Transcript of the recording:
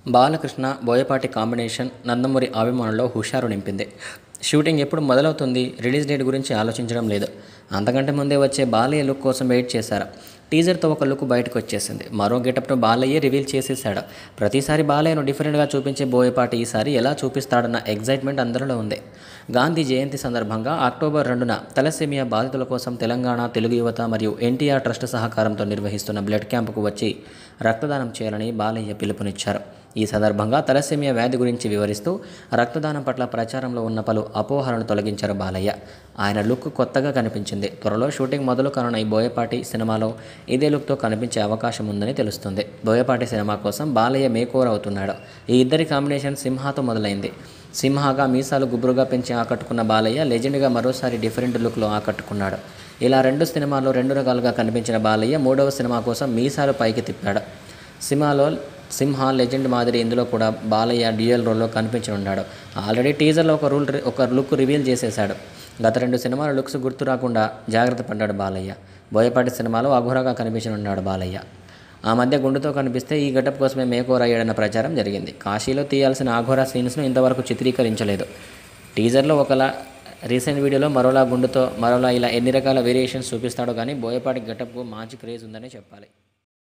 Balakrishna Boyapati combination Nandamuri అభిమానుల్లో హుషారు నింపింది షూటింగ్ ఎప్పుడు మొదలవుతుంది రిలీజ్ డేట్ గురించి ఆలోచించడం లేదు అంతకంటే ముందే వచ్చే బాలయ్య లుక్ కోసం వెయిట్ చేశారు టీజర్తో ఒక లుక్ బయటకు వచ్చేసింది మరో గెటప్ను బాలయ్య రివీల్ చేసేశాడు ప్రతిసారి బాలయ్యను డిఫరెంట్గా చూపించే బోయపాటి ఈసారి ఎలా చూపిస్తాడన్న ఎగ్జైట్మెంట్ అందరిలో ఉంది గాంధీ జయంతి సందర్భంగా అక్టోబర్ రెండున తలసేమియా బాధితుల కోసం తెలంగాణ తెలుగు యువత మరియు ఎన్టీఆర్ ట్రస్ట్ సహకారంతో నిర్వహిస్తున్న బ్లడ్ క్యాంపుకు వచ్చి రక్తదానం చేయాలని బాలయ్య పిలుపునిచ్చారు ఈ సందర్భంగా తలసేమియా వ్యాధి గురించి వివరిస్తూ రక్తదానం పట్ల ప్రచారంలో ఉన్న పలు అపోహలను తొలగించారు బాలయ్య ఆయన లుక్ కొత్తగా కనిపించింది త్వరలో షూటింగ్ మొదలు కానున్న ఈ బోయపాటి సినిమాలో ఇదే లుక్తో కనిపించే అవకాశం ఉందని తెలుస్తుంది బోయపాటి సినిమా కోసం బాలయ్య మేకోవర్ అవుతున్నాడు ఈ ఇద్దరి కాంబినేషన్ సింహాతో మొదలైంది సింహాగా మీసాలు గుబురుగా పెంచి ఆకట్టుకున్న బాలయ్య లెజెండ్గా మరోసారి డిఫరెంట్ లుక్లో ఆకట్టుకున్నాడు ఇలా రెండు సినిమాల్లో రెండు రకాలుగా కనిపించిన బాలయ్య మూడవ సినిమా కోసం మీసాలు పైకి తిప్పాడు సినిమాలో సింహ లెజెండ్ మాదిరి ఇందులో కూడా బాలయ్య డ్యూయల్ రోల్లో కనిపించనున్నాడు ఆల్రెడీ టీజర్లో ఒక రూల్ ఒక లుక్ రివీల్ చేసేశాడు గత రెండు సినిమాల లుక్స్ గుర్తు రాకుండా జాగ్రత్త పడ్డాడు బాలయ్య బోయపాటి సినిమాలో అఘోరగా కనిపించనున్నాడు బాలయ్య ఆ మధ్య గుండుతో కనిపిస్తే ఈ గెటప్ కోసమే మేకోర్ అయ్యాడన్న ప్రచారం జరిగింది కాశీలో తీయాల్సిన ఆఘోర సీన్స్ను ఇంతవరకు చిత్రీకరించలేదు టీజర్లో ఒకలా రీసెంట్ వీడియోలో మరోలా గుండుతో మరోలా ఇలా ఎన్ని రకాల వేరియేషన్స్ చూపిస్తాడో కానీ బోయపాటి గెటప్కు మంచి క్రేజ్ ఉందని చెప్పాలి